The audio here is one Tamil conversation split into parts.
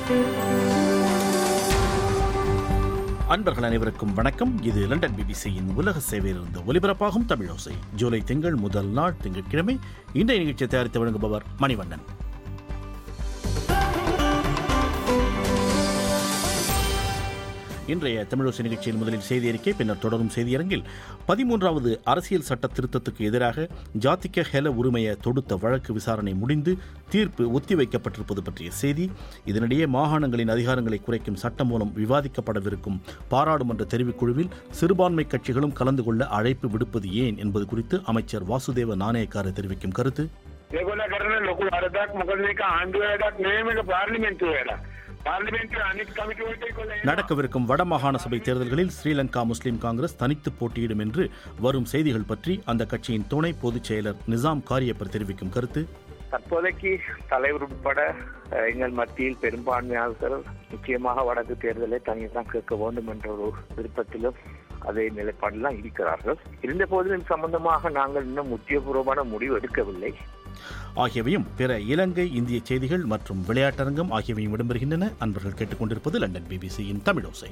அன்பர்கள் அனைவருக்கும் வணக்கம் இது லண்டன் பிபிசியின் உலக சேவையிலிருந்து ஒலிபரப்பாகும் தமிழோசை ஜூலை திங்கள் முதல் நாள் திங்கட்கிழமை இன்றைய நிகழ்ச்சியை தயாரித்து வழங்குபவர் மணிவண்ணன் இன்றைய தமிழோசை நிகழ்ச்சியில் முதலில் செய்தி அறிக்கை பின்னர் தொடரும் செய்தியரங்கில் பதிமூன்றாவது அரசியல் சட்ட திருத்தத்துக்கு எதிராக ஜாத்திக ஹெல உரிமைய தொடுத்த வழக்கு விசாரணை முடிந்து தீர்ப்பு ஒத்திவைக்கப்பட்டிருப்பது பற்றிய செய்தி இதனிடையே மாகாணங்களின் அதிகாரங்களை குறைக்கும் சட்டம் மூலம் விவாதிக்கப்படவிருக்கும் பாராளுமன்ற தெரிவுக்குழுவில் சிறுபான்மை கட்சிகளும் கலந்து கொள்ள அழைப்பு விடுப்பது ஏன் என்பது குறித்து அமைச்சர் வாசுதேவ நாணயக்கார தெரிவிக்கும் கருத்து ඒගොල්ල කරන ලොකු වරදක් මොකද මේක ආණ්ඩුව වැඩක් නෙවෙයි මේක පාර්ලිමේන්තුව වැඩක්. පාර්ලිමේන්තුවේ අනිත් කමිටු වලට ඒගොල්ලෝ එනවා. நடக்கவிருக்கும் வடமாகாண சபை தேர்தல்களில் ஸ்ரீலங்கா முஸ்லிம் காங்கிரஸ் தனித்து போட்டியிடும் என்று வரும் செய்திகள் பற்றி அந்த கட்சியின் துணை பொதுச் செயலர் நிசாம் காரியப்பர் தெரிவிக்கும் கருத்து தற்போதைக்கு தலைவர் உட்பட அஹ், எங்கள் மத்தியில் பெரும்பான்மையாளர்கள் நிச்சயமாக வடக்கு தேர்தலை தனியாக கேட்க வேண்டும் என்ற ஒரு விருப்பத்திலும் அதே நிலைப்பாடிலாம் இருக்கிறார்கள் இருந்த போதிலும் இது சம்பந்தமாக நாங்கள் இன்னும் உத்தியபூர்வமான முடிவு எடுக்கவில்லை ஆகியவையும் பிற இலங்கை இந்திய செய்திகள் மற்றும் விளையாட்டரங்கம் ஆகியவையும் இடம்பெறுகின்றன அன்பர்கள் கேட்டுக்கொண்டிருப்பது லண்டன் பிபிசியின் தமிழோசை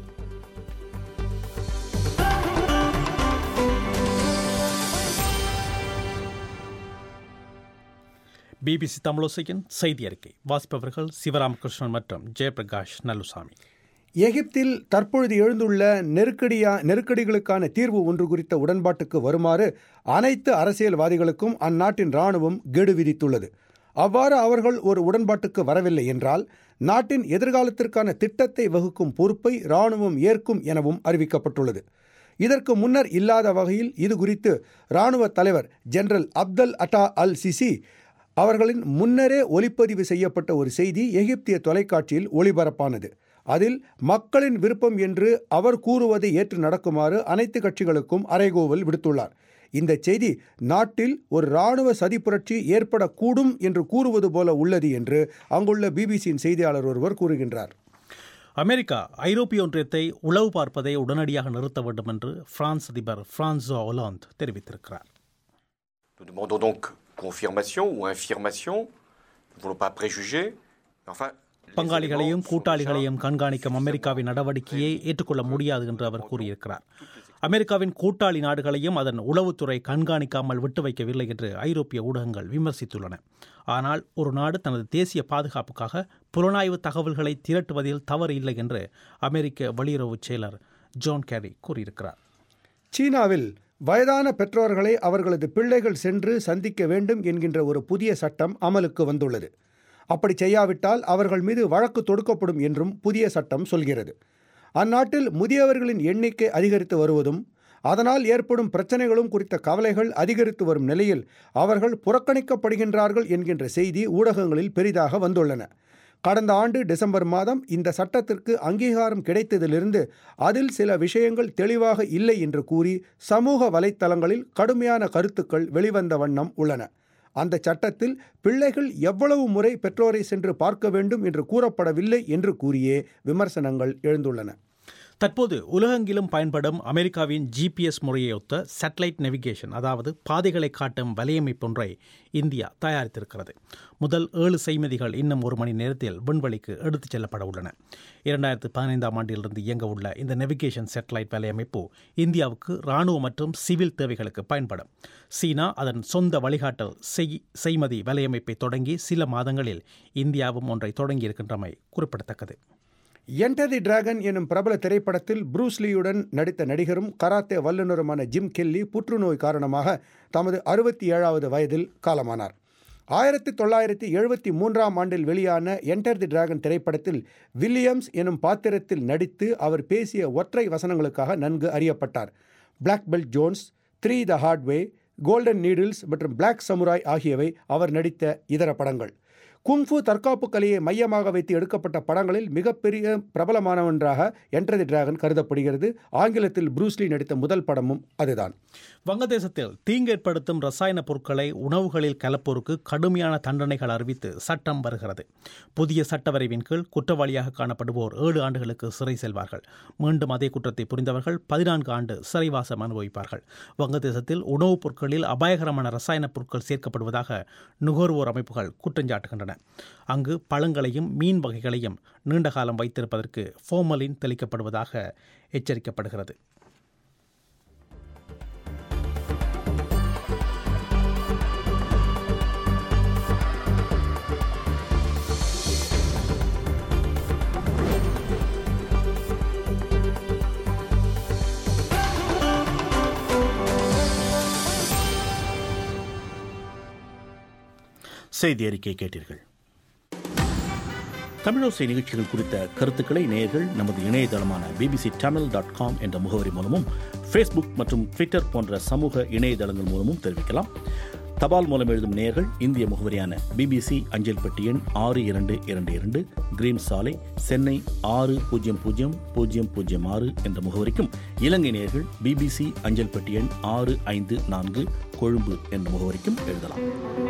பிபிசி தமிழோசையின் செய்தி அறிக்கை வாசிப்பவர்கள் சிவராமகிருஷ்ணன் மற்றும் ஜெயபிரகாஷ் நல்லுசாமி எகிப்தில் தற்பொழுது எழுந்துள்ள நெருக்கடியா நெருக்கடிகளுக்கான தீர்வு ஒன்று குறித்த உடன்பாட்டுக்கு வருமாறு அனைத்து அரசியல்வாதிகளுக்கும் அந்நாட்டின் இராணுவம் கெடு விதித்துள்ளது அவ்வாறு அவர்கள் ஒரு உடன்பாட்டுக்கு வரவில்லை என்றால் நாட்டின் எதிர்காலத்திற்கான திட்டத்தை வகுக்கும் பொறுப்பை இராணுவம் ஏற்கும் எனவும் அறிவிக்கப்பட்டுள்ளது இதற்கு முன்னர் இல்லாத வகையில் இது குறித்து இராணுவ தலைவர் ஜெனரல் அப்தல் அட்டா அல் சிசி அவர்களின் முன்னரே ஒளிப்பதிவு செய்யப்பட்ட ஒரு செய்தி எகிப்திய தொலைக்காட்சியில் ஒளிபரப்பானது அதில் மக்களின் விருப்பம் என்று அவர் கூறுவதை ஏற்று நடக்குமாறு அனைத்து கட்சிகளுக்கும் அறைகோவல் விடுத்துள்ளார் இந்த செய்தி நாட்டில் ஒரு இராணுவ சதி புரட்சி ஏற்படக்கூடும் என்று கூறுவது போல உள்ளது என்று அங்குள்ள பிபிசியின் செய்தியாளர் ஒருவர் கூறுகின்றார் அமெரிக்கா ஐரோப்பிய ஒன்றியத்தை உளவு பார்ப்பதை உடனடியாக நிறுத்த வேண்டும் என்று பிரான்ஸ் அதிபர் பிரான்சோ ஒலாந்து தெரிவித்திருக்கிறார் Nous demandons donc confirmation ou infirmation. Nous ne voulons pas préjuger. Mais enfin, les பங்காளிகளையும் éléments sont கூட்டாளிகளையும் déjà கண்காணிக்கும் அமெரிக்காவின் நடவடிக்கையை ஏற்றுக்கொள்ள முடியாது என்று அவர் கூறியிருக்கிறார் அமெரிக்காவின் கூட்டாளி நாடுகளையும் அதன் உளவுத்துறை கண்காணிக்காமல் விட்டு வைக்கவில்லை என்று ஐரோப்பிய ஊடகங்கள் விமர்சித்துள்ளன ஆனால் ஒரு நாடு தனது தேசிய பாதுகாப்புக்காக புலனாய்வு தகவல்களை திரட்டுவதில் தவறு இல்லை என்று அமெரிக்க வெளியுறவுச் செயலர் ஜான் கேரி கூறியிருக்கிறார் சீனாவில் வயதான பெற்றோர்களை அவர்களது பிள்ளைகள் சென்று சந்திக்க வேண்டும் என்கின்ற ஒரு புதிய சட்டம் அமலுக்கு வந்துள்ளது அப்படி செய்யாவிட்டால் அவர்கள் மீது வழக்கு தொடுக்கப்படும் என்றும் புதிய சட்டம் சொல்கிறது அந்நாட்டில் முதியவர்களின் எண்ணிக்கை அதிகரித்து வருவதும் அதனால் ஏற்படும் பிரச்சனைகளும் குறித்த கவலைகள் அதிகரித்து வரும் நிலையில் அவர்கள் புறக்கணிக்கப்படுகின்றார்கள் என்கின்ற செய்தி ஊடகங்களில் பெரிதாக வந்துள்ளன கடந்த ஆண்டு டிசம்பர் மாதம் இந்த சட்டத்திற்கு அங்கீகாரம் கிடைத்ததிலிருந்து அதில் சில விஷயங்கள் தெளிவாக இல்லை என்று கூறி சமூக வலைத்தளங்களில் கடுமையான கருத்துக்கள் வெளிவந்த வண்ணம் உள்ளன அந்த சட்டத்தில் பிள்ளைகள் எவ்வளவு முறை பெற்றோரை சென்று பார்க்க வேண்டும் என்று கூறப்படவில்லை என்று கூறியே விமர்சனங்கள் எழுந்துள்ளன தற்போது உலகெங்கிலும் பயன்படும் அமெரிக்காவின் ஜிபிஎஸ் முறையை ஒத்த சேட்டலைட் நேவிகேஷன் அதாவது பாதைகளை காட்டும் வலையமைப்பு ஒன்றை இந்தியா தயாரித்திருக்கிறது முதல் ஏழு செய்மதிகள் இன்னும் ஒரு மணி நேரத்தில் விண்வெளிக்கு எடுத்துச் செல்லப்பட உள்ளன இரண்டாயிரத்து பதினைந்தாம் ஆண்டிலிருந்து இயங்க உள்ள இந்த நேவிகேஷன் சேட்டலைட் வலையமைப்பு இந்தியாவுக்கு இராணுவ மற்றும் சிவில் தேவைகளுக்கு பயன்படும் சீனா அதன் சொந்த வழிகாட்டல் செய் செய்மதி வலையமைப்பை தொடங்கி சில மாதங்களில் இந்தியாவும் ஒன்றை தொடங்கியிருக்கின்றமை குறிப்பிடத்தக்கது என்டர் தி டிராகன் எனும் பிரபல திரைப்படத்தில் ப்ரூஸ்லியுடன் நடித்த நடிகரும் கராத்தே வல்லுநருமான ஜிம் கெல்லி புற்றுநோய் காரணமாக தமது அறுபத்தி ஏழாவது வயதில் காலமானார் ஆயிரத்தி தொள்ளாயிரத்தி எழுபத்தி மூன்றாம் ஆண்டில் வெளியான என்டர் தி டிராகன் திரைப்படத்தில் வில்லியம்ஸ் எனும் பாத்திரத்தில் நடித்து அவர் பேசிய ஒற்றை வசனங்களுக்காக நன்கு அறியப்பட்டார் Black Belt Jones Three the Hard Way Golden Needles மற்றும் பிளாக் சமுராய் ஆகியவை அவர் நடித்த இதர படங்கள் குங்ஃபு தற்காப்பு கலையை மையமாக வைத்து எடுக்கப்பட்ட படங்களில் மிகப்பெரிய பிரபலமானவன்றாக என்டர் தி டிராகன் கருதப்படுகிறது ஆங்கிலத்தில் ப்ரூஸ்லி நடித்த முதல் படமும் அதுதான் வங்கதேசத்தில் தீங்கேற்படுத்தும் ரசாயன பொருட்களை உணவுகளில் கலப்போருக்கு கடுமையான தண்டனைகள் அறிவித்து சட்டம் வருகிறது புதிய சட்ட வரைவின் கீழ் குற்றவாளியாக காணப்படுவோர் ஏழு ஆண்டுகளுக்கு சிறை செல்வார்கள் மீண்டும் அதே குற்றத்தை புரிந்தவர்கள் பதினான்கு ஆண்டு சிறைவாசம் அனுபவிப்பார்கள் வங்கதேசத்தில் உணவுப் பொருட்களில் அபாயகரமான ரசாயன பொருட்கள் சேர்க்கப்படுவதாக நுகர்வோர் அமைப்புகள் குற்றஞ்சாட்டுகின்றன அங்கு பழங்களையும் மீன் வகைகளையும் நீண்ட காலம் வைத்திருப்பதற்கு ஃபோமலின் தெளிக்கப்படுவதாக எச்சரிக்கப்படுகிறது செய்தி அறிக்கை கேட்டீர்கள் தமிழோசை நிகழ்ச்சிகள் குறித்த கருத்துக்களை நேயர்கள் நமது இணையதளமான பிபிசி தமிழ் டாட் காம் என்ற முகவரி மூலமும் ஃபேஸ்புக் மற்றும் ட்விட்டர் போன்ற சமூக இணையதளங்கள் மூலமும் தெரிவிக்கலாம் தபால் மூலம் எழுதும் நேயர்கள் இந்திய முகவரியான பிபிசி அஞ்சல் பெட்டி எண் ஆறு இரண்டு இரண்டு இரண்டு கிரீன் சாலை சென்னை ஆறு பூஜ்ஜியம் பூஜ்ஜியம் பூஜ்ஜியம் பூஜ்ஜியம் ஆறு என்ற முகவரிக்கும் இலங்கை நேயர்கள் பிபிசி அஞ்சல் பெட்டி எண் ஆறு ஐந்து நான்கு கொழும்பு என்ற முகவரிக்கும் எழுதலாம்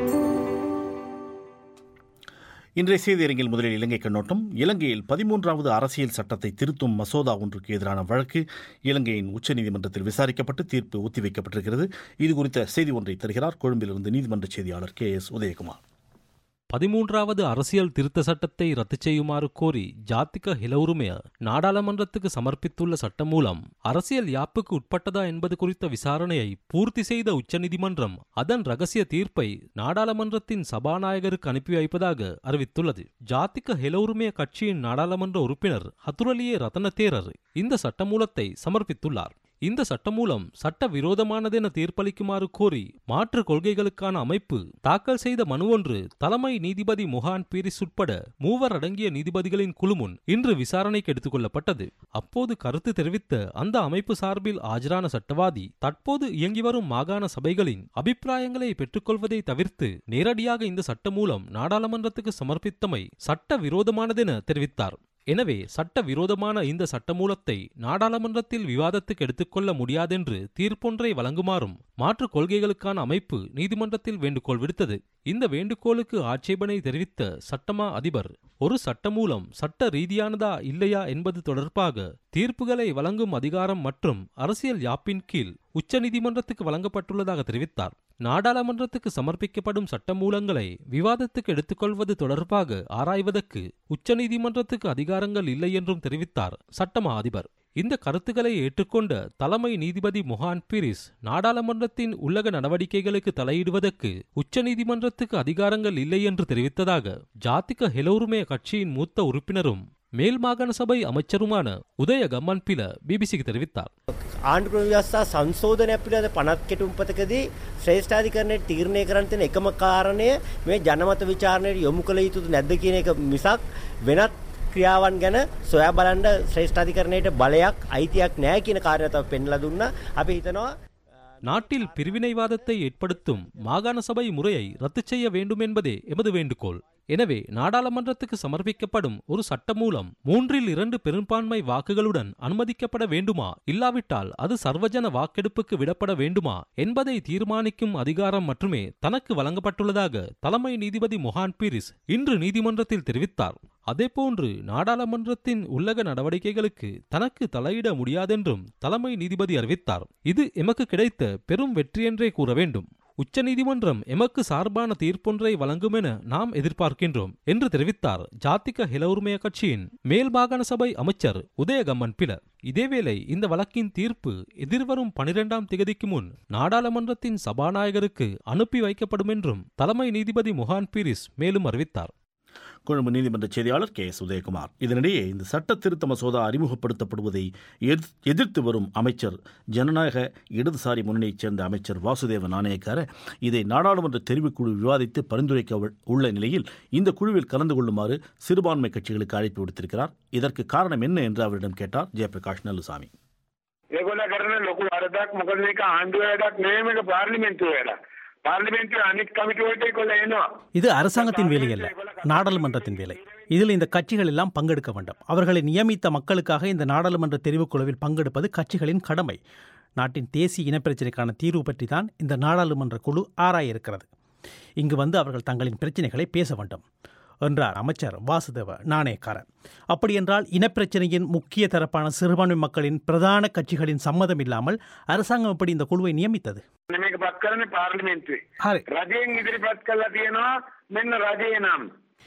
இன்றைய செய்தியரங்கில் முதலில் இலங்கை கண்ணோட்டம் இலங்கையில் பதிமூன்றாவது அரசியல் சட்டத்தை திருத்தும் மசோதா ஒன்றுக்கு எதிரான வழக்கு இலங்கையின் உச்சநீதிமன்றத்தில் விசாரிக்கப்பட்டு தீர்ப்பு ஒத்திவைக்கப்பட்டிருக்கிறது இது குறித்த செய்தி ஒன்றை தருகிறார் கொழும்பிலிருந்து நீதிமன்ற செய்தியாளர் கே எஸ் உதயகுமார் பதிமூன்றாவது அரசியல் திருத்த சட்டத்தை ரத்து செய்யுமாறு கோரி ஜாத்திக ஹிலவுரிமைய நாடாளுமன்றத்துக்கு சமர்ப்பித்துள்ள சட்டம் மூலம் அரசியல் யாப்புக்கு உட்பட்டதா என்பது குறித்த விசாரணையை பூர்த்தி செய்த உச்சநீதிமன்றம் அதன் ரகசிய தீர்ப்பை நாடாளுமன்றத்தின் சபாநாயகருக்கு அனுப்பி வைப்பதாக அறிவித்துள்ளது ஜாத்திக ஹிலவுரிமைய கட்சியின் நாடாளுமன்ற உறுப்பினர் ஹத்துரலியே ரத்தன தேரர் இந்த சட்டமூலத்தை சமர்ப்பித்துள்ளார் இந்த சட்டமூலம் சட்ட விரோதமானதென தீர்ப்பளிக்குமாறு கோரி மாற்று கொள்கைகளுக்கான அமைப்பு தாக்கல் செய்த மனு ஒன்று தலைமை நீதிபதி முகான் பீரிஸ் உட்பட மூவர் அடங்கிய நீதிபதிகளின் குழு முன் இன்று விசாரணைக்கு எடுத்துக் கொள்ளப்பட்டது அப்போது கருத்து தெரிவித்த அந்த அமைப்பு சார்பில் ஆஜரான சட்டவாதி தற்போது இயங்கி வரும் மாகாண சபைகளின் அபிப்பிராயங்களை பெற்றுக்கொள்வதை தவிர்த்து நேரடியாக இந்த சட்டமூலம் நாடாளுமன்றத்துக்கு சமர்ப்பித்தமை சட்ட விரோதமானதென தெரிவித்தார் எனவே சட்ட விரோதமான இந்த சட்டமூலத்தை நாடாளுமன்றத்தில் விவாதத்துக்கு எடுத்துக்கொள்ள முடியாதென்று தீர்ப்பொன்றை வழங்குமாறும் மாற்றுக் கொள்கைகளுக்கான அமைப்பு நீதிமன்றத்தில் வேண்டுகோள் விடுத்தது இந்த வேண்டுகோளுக்கு ஆட்சேபனை தெரிவித்த சட்டமா அதிபர் ஒரு சட்டமூலம் சட்ட ரீதியானதா இல்லையா என்பது தொடர்பாக தீர்ப்புகளை வழங்கும் அதிகாரம் மற்றும் அரசியல் யாப்பின் கீழ் உச்சநீதிமன்றத்துக்கு வழங்கப்பட்டுள்ளதாக தெரிவித்தார் நாடாளுமன்றத்துக்கு சமர்ப்பிக்கப்படும் சட்டமூலங்களை விவாதத்துக்கு எடுத்துக்கொள்வது தொடர்பாக ஆராய்வதற்கு உச்சநீதிமன்றத்துக்கு அதிகாரங்கள் இல்லை என்றும் தெரிவித்தார் சட்டமா அதிபர் இந்த கருத்துக்களை ஏற்றுக்கொண்ட தலைமை நீதிபதி மொஹான் பீரிஸ் நாடாளுமன்றத்தின் உள்ளக நடவடிக்கைகளுக்கு தலையிடுவதற்கு உச்சநீதிமன்றத்துக்கு அதிகாரங்கள் இல்லை என்று தெரிவித்ததாக ஜாத்திக ஹெலோருமே கட்சியின் மூத்த உறுப்பினரும் மேல் மாகாண சபை அமைச்சருமான உதய கம்மன்பில பிபிசிக்கு தெரிவித்தார் ආණ්ඩුක්‍රම ව්‍යවස්ථා සංශෝධනයක් පිළිබඳ පනත් කෙටුම්පතකදී ශ්‍රේෂ්ඨාධිකරණයට තීරණය කරන්න තියෙන එකම කාරණය මේ ජනමත විචාරණයට යොමු කළ යුතුද නැද්ද කියන එක මිසක් වෙනත් ක්‍රියාවන් ගැන සොයා බලන්න ශ්‍රේෂ්ඨාධිකරණයට බලයක් අයිතියක් නැහැ කියන කාරණය තමයි පෙන්ලා දුන්නා. අපි හිතනවා நாட்டில் பிரிவினைவாதத்தை ஏற்படுத்தும் மாகாண சபை முறையை ரத்து செய்ய வேண்டும் என்பதே எமது வேண்டுகோள் எனவே நாடாளுமன்றத்துக்கு சமர்ப்பிக்கப்படும் ஒரு சட்டமூலம் மூன்றில் இரண்டு பெரும்பான்மை வாக்குகளுடன் அனுமதிக்கப்பட வேண்டுமா இல்லாவிட்டால் அது சர்வஜன வாக்கெடுப்புக்கு விடப்பட வேண்டுமா என்பதை தீர்மானிக்கும் அதிகாரம் மட்டுமே தனக்கு வழங்கப்பட்டுள்ளதாக தலைமை நீதிபதி மொஹான் பீரிஸ் இன்று நீதிமன்றத்தில் தெரிவித்தார் அதேபோன்று நாடாளுமன்றத்தின் உள்ளக நடவடிக்கைகளுக்கு தனக்கு தலையிட முடியாதென்றும் தலைமை நீதிபதி அறிவித்தார் இது எமக்கு கிடைத்த பெரும் வெற்றியென்றே கூற வேண்டும் உச்சநீதிமன்றம் எமக்கு சார்பான தீர்ப்பொன்றை வழங்கும் என நாம் எதிர்பார்க்கின்றோம் என்று தெரிவித்தார் ஜாத்திக ஹிலவுரிமைய கட்சியின் மேல் மாகாண சபை அமைச்சர் உதயகம்மன் பில இதேவேளை இந்த வழக்கின் தீர்ப்பு எதிர்வரும் பனிரெண்டாம் திகதிக்கு முன் நாடாளுமன்றத்தின் சபாநாயகருக்கு அனுப்பி வைக்கப்படும் என்றும் தலைமை நீதிபதி முகான் பீரிஸ் மேலும் அறிவித்தார் கொழும்பு நீதிமன்ற செய்தியாளர் கே எஸ் உதயகுமார் இதனிடையே இந்த சட்ட திருத்த மசோதா அறிமுகப்படுத்தப்படுவதை எதிர்- எதிர்த்து வரும் அமைச்சர் ஜனநாயக இடதுசாரி முன்னணியைச் சேர்ந்த அமைச்சர் வாசுதேவ நாணயக்கார இதை நாடாளுமன்ற தெரிவுக்குழு விவாதித்து பரிந்துரைக்க உள்- உள்ள நிலையில் இந்த குழுவில் கலந்து கொள்ளுமாறு சிறுபான்மை கட்சிகளுக்கு அழைப்பு விடுத்திருக்கிறார் இதற்கு காரணம் என்ன என்று அவரிடம் கேட்டார் ஜெயபிரகாஷ் நல்லுசாமி ඒගොල්ල කරන ලොකු වරදක් මොකද මේක ආණ්ඩුව වැඩක් නෙවෙයි මේක පාර්ලිමේන්තුව වැඩක්. පාර්ලිමේන්තුවේ අනිත් කමිටු වලට ඒගොල්ල එනවා. இது அரசாங்கத்தின் வேலை அல்ல நாடாளுமன்றத்தின் வேலை இதில் இந்த கட்சிகள் எல்லாம் பங்கெடுக்க வேண்டும் அவர்களை நியமித்த மக்களுக்காக இந்த நாடாளுமன்ற தெரிவுக்குழுவில் பங்கெடுப்பது கட்சிகளின் கடமை நாட்டின் தேசிய இனப்பிரச்சினைக்கான தீர்வு பற்றி தான் இந்த நாடாளுமன்ற குழு ஆராய இருக்கிறது இங்கு வந்து அவர்கள் தங்களின் பிரச்சினைகளை பேச வேண்டும் என்றார் அமைச்சர் வாசுதேவ நாணயக்கார அப்படியென்றால் இனப்பிரச்சினையின் முக்கிய தரப்பான சிறுபான்மை மக்களின் பிரதான கட்சிகளின் சம்மதம் இல்லாமல் அரசாங்கம் எப்படி இந்த குழுவை நியமித்தது මේක පත් කරන්නේ පාර්ලිමේන්තුවේ. හරි. රජයෙන් ඉදිරිපත් කළා තියෙනවා මෙන්න රජයේ නම්.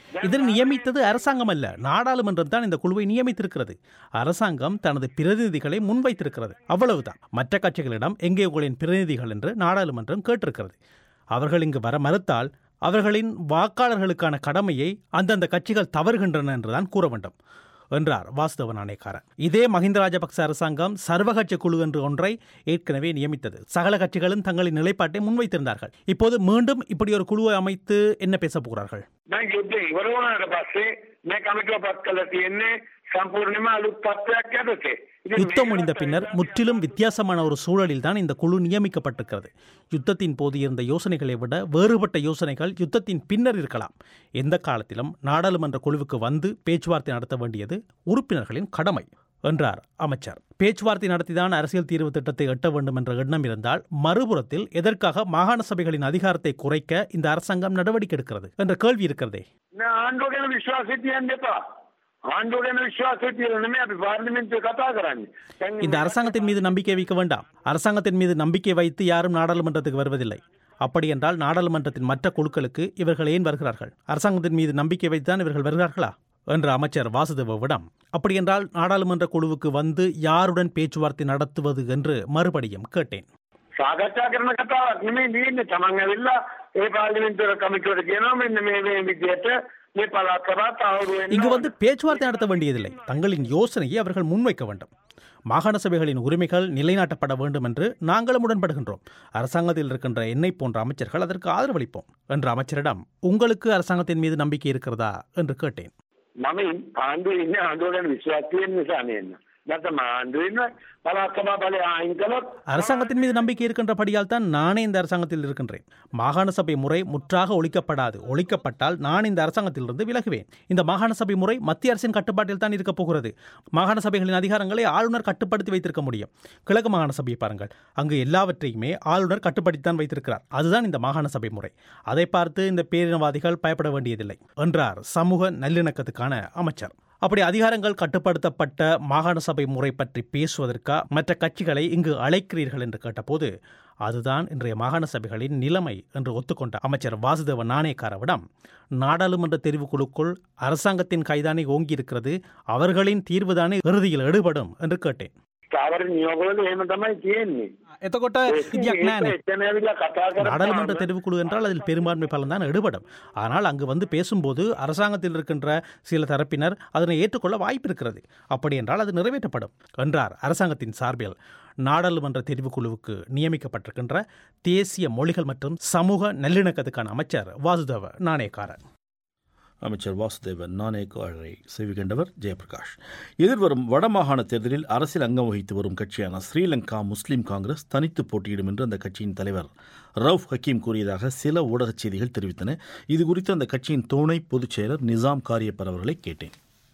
இதில் நியமித்தது அரசாங்கம் அல்ல நாடாளுமன்றம் தான் இந்த குழுவை நியமித்திருக்கிறது அரசாங்கம் தனது பிரதிநிதிகளை முன்வைத்திருக்கிறது அவ்வளவுதான் மற்ற கட்சிகளிடம் எங்கே உங்களின் பிரதிநிதிகள் என்று நாடாளுமன்றம் கேட்டிருக்கிறது அவர்கள் இங்கு வர மறுத்தால் அவர்களின் வாக்காளர்களுக்கான கடமையை அந்தந்த கட்சிகள் தவறுகின்றன என்றுதான் கூற வேண்டும் என்றார் வாசுதவ நாணயக்காரர் இதே மஹிந்த ராஜபக்ச அரசாங்கம் சர்வகட்சி குழு என்று ஒன்றை ஏற்கனவே நியமித்தது சகல கட்சிகளும் தங்களின் நிலைப்பாட்டை முன்வைத்திருந்தார்கள் இப்போது மீண்டும் இப்படி ஒரு குழுவை அமைத்து என்ன பேசப் போகிறார்கள் දැන් යුද්ධය ඉවර වුණාට පස්සේ මේ කමිටුව පත් කළා තියෙන්නේ සම්පූර්ණයෙන්ම අලුත් තත්ත්වයක් යටතේ. ඉතින් யுத்தம் முடிந்த பின்னர் முற்றிலும் வித்தியாசமான ஒரு சூழலில் தான் இந்த குழு நியமிக்கப்பட்டிருக்கிறது யுத்தத்தின் போது இருந்த யோசனைகளை விட வேறுபட்ட யோசனைகள் யுத்தத்தின் பின்னர் இருக்கலாம் எந்த காலத்திலும் நாடாளுமன்ற குழுவுக்கு வந்து பேச்சுவார்த்தை நடத்த வேண்டியது உறுப்பினர்களின் கடமை என்றார் அமைச்சர் பேச்சுவார்த்தை நடத்திதான் அரசியல் தீர்வு திட்டத்தை எட்ட வேண்டும் என்ற எண்ணம் இருந்தால் மறுபுறத்தில் எதற்காக மாகாண சபைகளின் அதிகாரத்தை குறைக்க இந்த அரசாங்கம் நடவடிக்கை எடுக்கிறது என்ற கேள்வி இருக்கிறதே නෑ ආණ්ඩුව ගැන විශ්වාසය තියන්න එපා. ආණ්ඩුව ගැන විශ්වාසය තියලා නෙමෙයි අපි පාර්ලිමේන්තුවේ කතා කරන්නේ. දැන් இந்த அரசாங்கத்தின் மீது நம்பிக்கை வைக்க வேண்டாம் அரசாங்கத்தின் மீது நம்பிக்கை வைத்து யாரும் நாடாளுமன்றத்துக்கு வருவதில்லை அப்படி என்றால் நாடாளுமன்றத்தின் மற்ற குழுக்களுக்கு இவர்கள் ஏன் வருகிறார்கள் அரசாங்கத்தின் மீது நம்பிக்கை வைத்துதான் இவர்கள் வருகிறார்களா என்ற அமைச்சர் வாசுதேவவிடம் அப்படியென்றால் நாடாளுமன்ற குழுவுக்கு வந்து யாருடன் பேச்சுவார்த்தை நடத்துவது என்று மறுபடியும் கேட்டேன் සාකච්ඡා කරන කතාවක් නෙමෙයි තියෙන්නේ. තමන් ඇවිල්ලා ඒ පාර්ලිමේන්තුවේ කමිටුවට කියනවා මෙන්න මේ මේ විදියට මේ පළාත් සභා තහවුරු වෙන්න இங்கு வந்து பேச்சுவார்த்தை நடத்த வேண்டியதில்லை தங்களின் யோசனையை அவர்கள் முன்வைக்க வேண்டும் மாகாண சபைகளின் உரிமைகள் நிலைநாட்டப்பட வேண்டும் என்று நாங்களும் உடன்படுகின்றோம் அரசாங்கத்தில் இருக்கின்ற என்னை போன்ற அமைச்சர்கள் அதற்கு ஆதரவளிப்போம் என்ற அமைச்சரிடம் உங்களுக்கு அரசாங்கத்தின் மீது நம்பிக்கை இருக்கிறதா என்று கேட்டேன் මම ආණ්ඩුවේ ඉන්නේ ආණ්ඩුව ගැන විශ්වාස තියෙන නිසා නෙන්න. නැත්නම් ආණ්ඩුවේ ඉන්න පළාත් සභා බලය අයින් කළොත් அரசாங்கத்தின் மீது நம்பிக்கை இருக்கின்றபடியால் தான் நானே இந்த அரசாங்கத்தில் இருக்கின்றேன் மாகாண சபை முறை முற்றாக ஒழிக்கப்படாது ஒழிக்கப்பட்டால் நான் இந்த அரசாங்கத்திலிருந்து விலகுவேன் இந்த மாகாண சபை முறை மத்திய அரசின் கட்டுப்பாட்டில் தான் இருக்கப் போகிறது மாகாண சபைகளின் அதிகாரங்களை ஆளுநர் கட்டுப்படுத்தி வைத்திருக்க முடியும் கிழக்கு மாகாண சபையை பாருங்கள் அங்கு எல்லாவற்றையுமே ஆளுநர் கட்டுப்படுத்தித்தான் வைத்திருக்கிறார் அதுதான் இந்த மாகாண சபை முறை அதை பார்த்து இந்த பேரினவாதிகள் பயப்பட வேண்டியதில்லை என்றார் சமூக நல்லிணக்கத்துக்கான அமைச்சர் அப்படி அதிகாரங்கள் கட்டுப்படுத்தப்பட்ட மாகாண சபை முறை பற்றி பேசுவதற்கா மற்ற கட்சிகளை இங்கு அழைக்கிறீர்கள் என்று கேட்டபோது அதுதான் இன்றைய மாகாண சபைகளின் நிலைமை என்று ஒத்துக்கொண்ட அமைச்சர் வாசுதேவ நாணயக்காரவிடம் நாடாளுமன்ற தெரிவுக்குழுக்குள் அரசாங்கத்தின் கைதானே ஓங்கியிருக்கிறது அவர்களின் தீர்வுதானே இறுதியில் எடுபடும் என்று கேட்டேன் ස්ථාවර නියෝගවල එහෙම තමයි තියෙන්නේ. එතකොට ඉදියක් නෑනේ. එතන ඇවිල්ලා කතා நாடாளுமன்ற කරලා தெரிவுக்குழு என்றால் அதில் பெரும்பான்மை பலன் தான் எடுபடும் ஆனால் அங்கு வந்து பேசும்போது அரசாங்கத்தில் இருக்கின்ற சில தரப்பினர் அதனை ஏற்றுக்கொள்ள வாய்ப்பு இருக்கிறது அப்படி என்றால் அது நிறைவேற்றப்படும் என்றார் அரசாங்கத்தின் சார்பில் நாடாளுமன்ற தெரிவுக்குழுவுக்கு நியமிக்கப்பட்டிருக்கின்ற தேசிய மொழிகள் மற்றும் சமூக நல்லிணக்கத்துக்கான அமைச்சர் வாசுதேவ நாணயக்காரர் அமைச்சர் வாசுதேவன் நாணயக்காரரை செவிகண்டவர் ஜெயபிரகாஷ் எதிர்வரும் வடமாகாண தேர்தலில் அரசியல் அங்கம் வகித்து வரும் கட்சியான ஸ்ரீலங்கா முஸ்லிம் காங்கிரஸ் தனித்து போட்டியிடும் என்று அந்த கட்சியின் தலைவர் ரவுஃப் ஹக்கீம் கூறியதாக சில ஊடகச் செய்திகள் தெரிவித்தன இது குறித்து அந்த கட்சியின் துணை பொதுச் செயலர் நிசாம் காரியப்பர் அவர்களை கேட்டேன்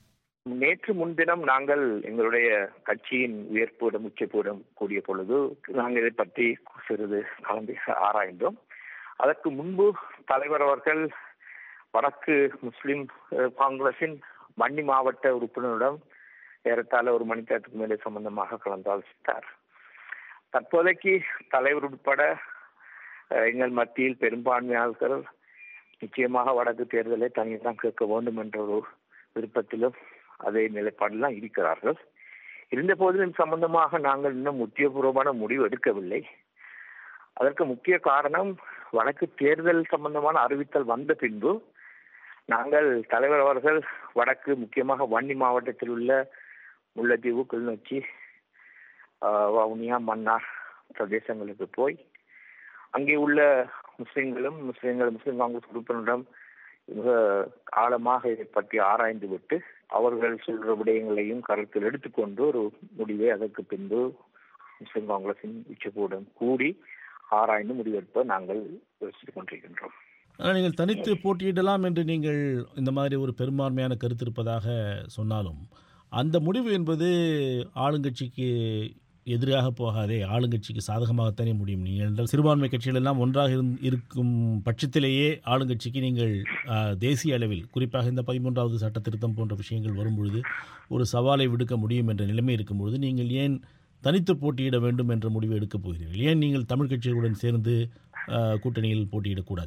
நேற்று முன்தினம் நாங்கள் எங்களுடைய கட்சியின் உயர்ப்பூடம் உச்சப்பூடம் கூடிய பொழுது நாங்கள் இதை பற்றி சிறிது கலந்து ஆராய்ந்தோம் அதற்கு முன்பு தலைவர் அவர்கள் வடக்கு முஸ்லிம் அஹ், காங்கிரசின் மன்னி மாவட்ட உறுப்பினரிடம் ஏறத்தாழ ஒரு மணி நேரத்துக்கு மேலே சம்பந்தமாக கலந்தாலோசித்தார் தற்போதைக்கு தலைவர் உட்பட அஹ், எங்கள் மத்தியில் பெரும்பான்மையாளர்கள் நிச்சயமாக வடக்கு தேர்தலை தனியாக கேட்க வேண்டும் என்ற ஒரு விருப்பத்திலும் அதே நிலைப்பாடிலாம் இருக்கிறார்கள் இருந்த போதிலும் சம்பந்தமாக நாங்கள் இன்னும் உத்தியோகபூர்வமான முடிவு எடுக்கவில்லை அதற்கு முக்கிய காரணம் வடக்கு தேர்தல் சம்பந்தமான அறிவித்தல் வந்த பின்பு நாங்கள் தலைவர் அவர்கள் வடக்கு முக்கியமாக வன்னி மாவட்டத்தில் உள்ள முல்லைத்தீவு கிளிநொச்சி ஆஹ், வவுனியா மன்னார் பிரதேசங்களுக்கு போய் அங்கே உள்ள முஸ்லிம்களும் முஸ்லிம்கள் முஸ்லிம் காங்கிரஸ் உறுப்பினரிடம் மிக ஆழமாக இதை பற்றி ஆராய்ந்து விட்டு அவர்கள் சொல்ற விடயங்களையும் கருத்தில் எடுத்துக்கொண்டு ஒரு முடிவை அதற்கு பின்பு முஸ்லிம் காங்கிரசின் உச்சக்கூடம் கூடி ஆராய்ந்து முடிவெடுப்ப நாங்கள் யோசித்துக் கொண்டிருக்கின்றோம் ஆனால் நீங்கள் தனித்து போட்டியிடலாம் என்று நீங்கள் இந்த மாதிரி ஒரு பெரும்பான்மையான கருத்து இருப்பதாக சொன்னாலும் அந்த முடிவு என்பது ஆளுங்கட்சிக்கு எதிராக போகாதே ஆளுங்கட்சிக்கு சாதகமாகத்தானே முடியும் நீங்கள் என்றால் சிறுபான்மை கட்சிகள் எல்லாம் ஒன்றாக இருந்- இருக்கும் பட்சத்திலேயே ஆளுங்கட்சிக்கு நீங்கள் ஆ, தேசிய அளவில் குறிப்பாக இந்த பதிமூன்றாவது சட்ட திருத்தம் போன்ற விஷயங்கள் வரும்பொழுது ஒரு சவாலை விடுக்க முடியும் என்ற நிலைமை இருக்கும் பொழுது நீங்கள் ஏன் தனித்து போட்டியிட வேண்டும் என்ற முடிவு எடுக்கப் போகிறீர்கள் ஏன் நீங்கள் தமிழ் கட்சிகளுடன் சேர்ந்து ஆ, கூட்டணியில் போட்டியிடக்கூடாது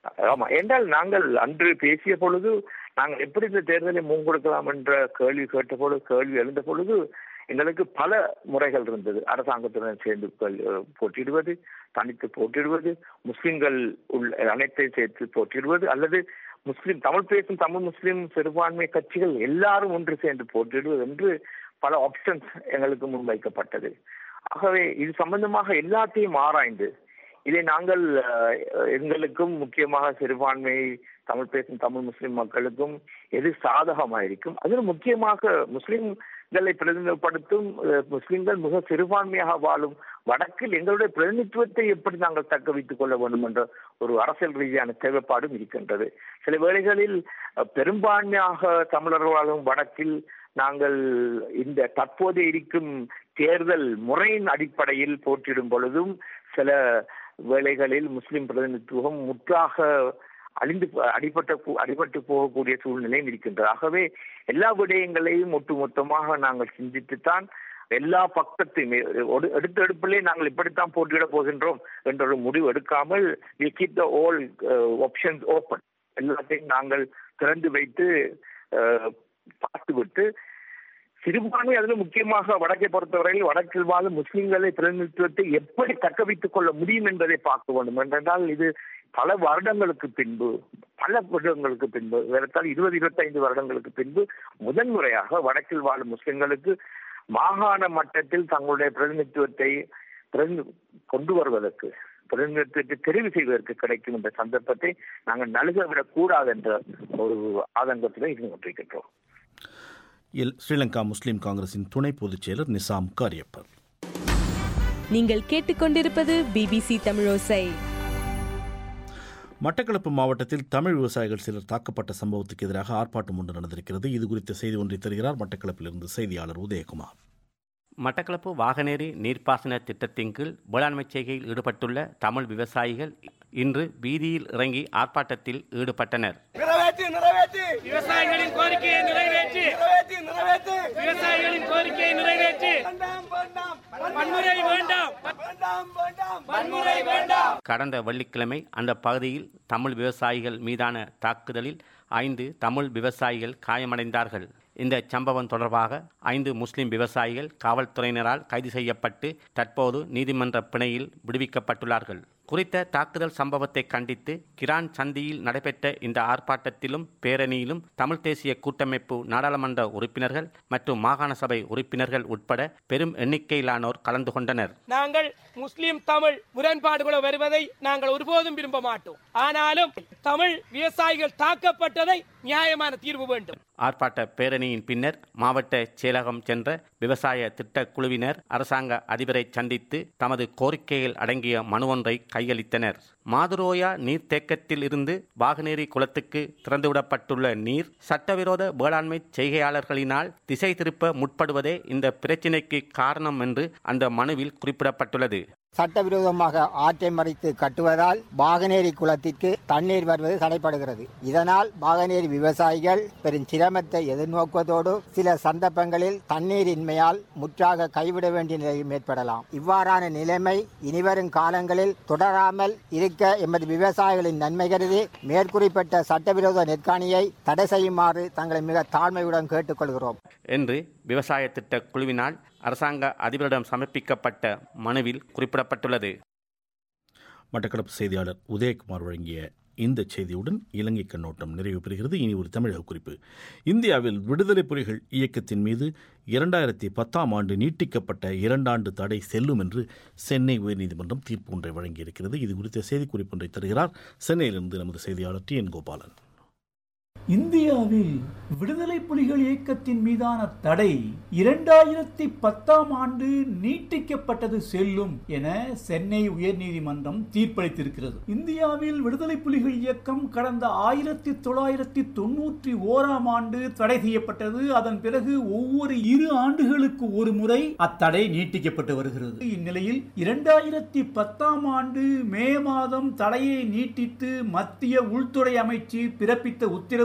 ஆமா என்றால் நாங்கள் அன்று பேசிய பொழுது நாங்கள் எப்படி இந்த தேர்தலை முன்கொடுக்கலாம் என்ற கேள்வி கேட்ட பொழுது கேள்வி எழுந்த பொழுது எங்களுக்கு பல முறைகள் இருந்தது அரசாங்கத்துடன் சேர்ந்து கொள்- போட்டியிடுவது தனித்து போட்டியிடுவது முஸ்லிம்கள் உள்ள அனைத்தையும் சேர்த்து போட்டியிடுவது அல்லது முஸ்லிம் தமிழ் பேசும் தமிழ் முஸ்லிம் சிறுபான்மை கட்சிகள் எல்லாரும் ஒன்று சேர்ந்து போட்டியிடுவது என்று பல ஆப்ஷன்ஸ் எங்களுக்கு முன்வைக்கப்பட்டது ஆகவே இது சம்பந்தமாக எல்லாத்தையும் ஆராய்ந்து இதை நாங்கள் அஹ், எங்களுக்கும் முக்கியமாக சிறுபான்மை தமிழ் பேசும் தமிழ் முஸ்லிம் மக்களுக்கும் எது சாதகமாயிருக்கும் அதில் முக்கியமாக முஸ்லிம்களை பிரதிநிதிப்படுத்தும் அஹ், முஸ்லிம்கள் மிக சிறுபான்மையாக வாழும் வடக்கில் எங்களுடைய பிரதிநிதித்துவத்தை எப்படி நாங்கள் தக்க வைத்துக் கொள்ள வேண்டும் என்ற ஒரு அரசியல் ரீதியான தேவைப்பாடும் இருக்கின்றது சில வேளைகளில் அஹ், பெரும்பான்மையாக தமிழர் வாழும் வடக்கில் நாங்கள் இந்த தற்போது இருக்கும் தேர்தல் முறையின் அடிப்படையில் போட்டியிடும் பொழுதும் சில வேளைகளில் முஸ்லிம் பிரதிநிதித்துவம் முற்றாக அழிந்து அடிபட்ட அடிபட்டு போகக்கூடிய சூழ்நிலையும் இருக்கின்றது ஆகவே எல்லா விடயங்களையும் ஒட்டுமொத்தமாக நாங்கள் சிந்தித்துத்தான் எல்லா பக்கத்தையும் எடு- எடுத்த எடுப்பிலே நாங்கள் இப்படித்தான் போட்டியிட போகின்றோம் என்ற ஒரு முடிவு எடுக்காமல் we keep the all options open எல்லாத்தையும் நாங்கள் திறந்து வைத்து அஹ், பார்த்துவிட்டு சிறுபான்மை அதில் முக்கியமாக வடக்கை பொறுத்தவரையில் வடக்கில் வாழும் முஸ்லிம்களை பிரதிநிதித்துவத்தை எப்படி தக்க வைத்துக் கொள்ள முடியும் என்பதை பார்க்க வேண்டும் என்றால் இது பல வருடங்களுக்கு பின்பு பல வருடங்களுக்கு பின்பு ஏறத்தாழ இருபது இருபத்தைந்து வருடங்களுக்கு பின்பு முதன்முறையாக வடக்கில் வாழும் முஸ்லிம்களுக்கு மாகாண மட்டத்தில் தங்களுடைய பிரதிநிதித்துவத்தை பிரதிநி- கொண்டு வருவதற்கு பிரதிநிதித்துவத்தை தெரிவு செய்வதற்கு கிடைக்கும் என்ற சந்தர்ப்பத்தை நாங்கள் நழுக விடக்கூடாது என்ற ஒரு ஆதங்கத்தில் இருந்து கொண்டிருக்கின்றோம் எல் ஸ்ரீலங்கா முஸ்லிம் காங்கிரசின் துணை பொதுச் செயலர் நிசாம் காரியப்பர் நீங்கள் கேட்டுக்கொண்டிருப்பது பிபிசி தமிழோசை மட்டக்களப்பு மாவட்டத்தில் தமிழ் விவசாயிகள் சிலர் தாக்கப்பட்ட சம்பவத்துக்கு எதிராக ஆர்ப்பாட்டம் ஒன்று நடந்திருக்கிறது இது குறித்த செய்தி ஒன்றை தருகிறார் மட்டக்களப்பிலிருந்து செய்தியாளர் உதயகுமார் மட்டக்களப்பு வாகனேரி நீர்ப்பாசன திட்டத்தின் கீழ் வேளாண்மை செய்கையில் ஈடுபட்டுள்ள தமிழ் விவசாயிகள் இன்று வீதியில் இறங்கி ஆர்ப்பாட்டத்தில் ஈடுபட்டனர் நிறைவேற்று நிறைவேற்று விவசாயிகளின் கோரிக்கையை நிறைவேற்று நிறைவேற்று நிறைவேற்று விவசாயிகளின் கோரிக்கையை நிறைவேற்று வேண்டாம் வேண்டாம் வன்முறை வேண்டாம் வேண்டாம் வேண்டாம் வன்முறை வேண்டாம் கடந்த வெள்ளிக்கிழமை அந்த பகுதியில் தமிழ் விவசாயிகள் மீதான தாக்குதலில் ஐந்து தமிழ் விவசாயிகள் காயமடைந்தார்கள் இந்த சம்பவம் தொடர்பாக ஐந்து முஸ்லிம் விவசாயிகள் காவல்துறையினரால் கைது செய்யப்பட்டு தற்போது நீதிமன்ற பிணையில் விடுவிக்கப்பட்டுள்ளார்கள் குறித்த தாக்குதல் சம்பவத்தை கண்டித்து கிரான் சந்தியில் நடைபெற்ற இந்த ஆர்ப்பாட்டத்திலும் பேரணியிலும் தமிழ் தேசிய கூட்டமைப்பு நாடாளுமன்ற உறுப்பினர்கள் மற்றும் மாகாண சபை உறுப்பினர்கள் உட்பட பெரும் எண்ணிக்கையிலானோர் கலந்து கொண்டனர் நாங்கள் முஸ்லிம் தமிழ் முரண்பாடுகள் வருவதை நாங்கள் ஒருபோதும் விரும்ப மாட்டோம் ஆனாலும் தமிழ் விவசாயிகள் தாக்கப்பட்டதை நியாயமான தீர்வு வேண்டும் ஆர்ப்பாட்ட பேரணியின் பின்னர் மாவட்ட செயலகம் சென்ற விவசாய திட்டக் குழுவினர் அரசாங்க அதிபரை சந்தித்து தமது கோரிக்கைகள் அடங்கிய மனு ஒன்றை கையளித்தனர் மாதுரோயா நீர்த்தேக்கத்தில் இருந்து வாகனேரி குளத்துக்கு திறந்துவிடப்பட்டுள்ள நீர் சட்டவிரோத வேளாண்மை செய்கையாளர்களினால் திசை திருப்ப முற்படுவதே இந்த பிரச்சினைக்கு காரணம் என்று அந்த மனுவில் குறிப்பிடப்பட்டுள்ளது சட்டவிரோதமாக ஆற்றை மறைத்து கட்டுவதால் பாகனேரி குளத்திற்கு தண்ணீர் வருவது தடைப்படுகிறது இதனால் பாகனேரி விவசாயிகள் பெரும் சிரமத்தை எதிர்நோக்குவதோடு சில சந்தர்ப்பங்களில் தண்ணீரின்மையால் முற்றாக கைவிட வேண்டிய நிலையும் ஏற்படலாம் இவ்வாறான நிலைமை இனிவரும் காலங்களில் தொடராமல் இருக்க எமது விவசாயிகளின் நன்மை கருதி மேற்குறிப்பிட்ட சட்டவிரோத நெற்காணியை தடை செய்யுமாறு தங்களை மிக தாழ்மையுடன் கேட்டுக்கொள்கிறோம் என்று விவசாய திட்ட குழுவினால் அரசாங்க அதிபரிடம் சமர்ப்பிக்கப்பட்ட மனுவில் குறிப்பிடப்பட்டுள்ளது மட்டக்களப்பு செய்தியாளர் உதயகுமார் வழங்கிய இந்த செய்தியுடன் இலங்கை கண்ணோட்டம் நிறைவு பெறுகிறது இனி ஒரு தமிழக குறிப்பு இந்தியாவில் விடுதலை புலிகள் இயக்கத்தின் மீது இரண்டாயிரத்தி பத்தாம் ஆண்டு நீட்டிக்கப்பட்ட இரண்டாண்டு தடை செல்லும் என்று சென்னை உயர்நீதிமன்றம் தீர்ப்பு ஒன்றை வழங்கியிருக்கிறது இது குறித்த செய்திக்குறிப்பு ஒன்றை தருகிறார் சென்னையிலிருந்து நமது செய்தியாளர் டி என் கோபாலன் இந்தியாவில் விடுதலை புலிகள் இயக்கத்தின் மீதான தடை இரண்டாயிரத்தி பத்தாம் ஆண்டு நீட்டிக்கப்பட்டது செல்லும் என சென்னை உயர்நீதிமன்றம் தீர்ப்பளித்திருக்கிறது இந்தியாவில் விடுதலை புலிகள் இயக்கம் கடந்த ஆயிரத்தி தொள்ளாயிரத்தி தொன்னூற்றி ஓராம் ஆண்டு தடை செய்யப்பட்டது அதன் பிறகு ஒவ்வொரு இரு ஆண்டுகளுக்கு ஒரு முறை அத்தடை நீட்டிக்கப்பட்டு வருகிறது இந்நிலையில் இரண்டாயிரத்தி பத்தாம் ஆண்டு மே மாதம் தடையை நீட்டித்து மத்திய உள்துறை அமைச்சு பிறப்பித்த உத்தரவு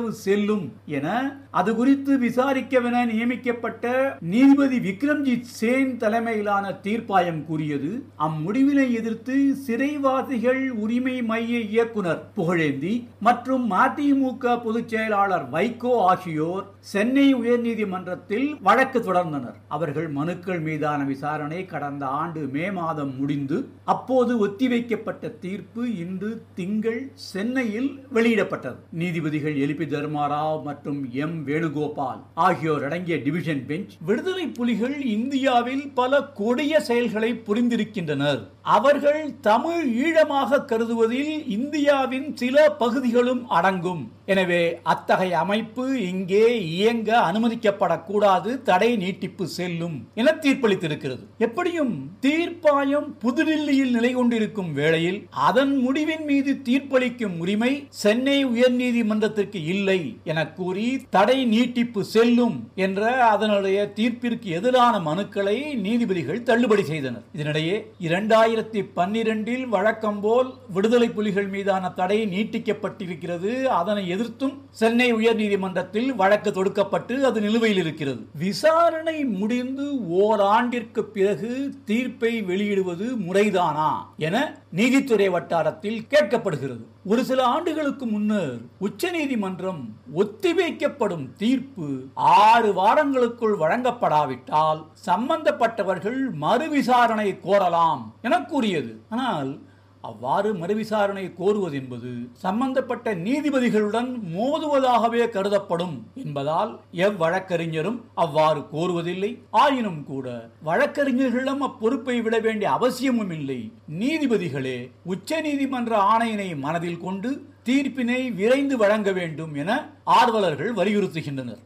உத்தரவு செல்லும் என அது குறித்து விசாரிக்கவென நியமிக்கப்பட்ட நீதிபதி விக்ரம்ஜித் சேன் தலைமையிலான தீர்ப்பாயம் கூறியது அம்முடிவினை எதிர்த்து சிறைவாசிகள் உரிமை மைய இயக்குனர் புகழேந்தி மற்றும் மதிமுக பொதுச் செயலாளர் வைகோ ஆகியோர் சென்னை உயர்நீதிமன்றத்தில் வழக்கு தொடர்ந்தனர் அவர்கள் மனுக்கள் மீதான விசாரணை கடந்த ஆண்டு மே மாதம் முடிந்து அப்போது ஒத்திவைக்கப்பட்ட தீர்ப்பு இன்று திங்கள் சென்னையில் வெளியிடப்பட்டது நீதிபதிகள் எலிபி தர்மாராவ் மற்றும் எம் வேணுகோபால் ஆகியோர் அடங்கிய டிவிஷன் பெஞ்ச் விடுதலை புலிகள் இந்தியாவில் பல கொடிய செயல்களை புரிந்திருக்கின்றனர் அவர்கள் தமிழ் ஈழமாக கருதுவதில் இந்தியாவின் சில பகுதிகளும் அடங்கும் எனவே அத்தகைய அமைப்பு இங்கே இயங்க அனுமதிக்கப்படக்கூடாது தடை நீட்டிப்பு செல்லும் என தீர்ப்பளித்திருக்கிறது எப்படியும் தீர்ப்பாயம் புதுடில்லியில் நிலை கொண்டிருக்கும் வேளையில் அதன் முடிவின் மீது தீர்ப்பளிக்கும் உரிமை சென்னை உயர்நீதிமன்றத்திற்கு இல்லை என கூறி தடை நீட்டிப்பு செல்லும் என்ற அதனுடைய தீர்ப்பிற்கு எதிரான மனுக்களை நீதிபதிகள் தள்ளுபடி செய்தனர் இதனிடையே இரண்டாயிரத்தி பன்னிரண்டில் வழக்கம் போல் விடுதலை புலிகள் மீதான தடை நீட்டிக்கப்பட்டிருக்கிறது அதனை எதிர்த்தும் சென்னை உயர்நீதிமன்றத்தில் வழக்கு தொடுக்கப்பட்டு அது நிலுவையில் இருக்கிறது விசாரணை முடிந்து ஓராண்டிற்கு பிறகு தீர்ப்பை வெளியிடுவது முறைதானா என நீதித்துறை வட்டாரத்தில் கேட்கப்படுகிறது ஒரு சில ஆண்டுகளுக்கு முன்னர் உச்சநீதிமன்றம் ஒத்திவைக்கப்படும் தீர்ப்பு ஆறு வாரங்களுக்குள் வழங்கப்படாவிட்டால் சம்பந்தப்பட்டவர்கள் மறுவிசாரணை கோரலாம் என கூறியது ஆனால் அவ்வாறு மறுவிசாரணை கோருவது என்பது சம்பந்தப்பட்ட நீதிபதிகளுடன் மோதுவதாகவே கருதப்படும் என்பதால் எவ்வழக்கறிஞரும் அவ்வாறு கோருவதில்லை ஆயினும் கூட வழக்கறிஞர்களிடம் அப்பொறுப்பை விட வேண்டிய அவசியமும் இல்லை நீதிபதிகளே உச்ச நீதிமன்ற ஆணையினை மனதில் கொண்டு தீர்ப்பினை விரைந்து வழங்க வேண்டும் என ஆர்வலர்கள் வலியுறுத்துகின்றனர்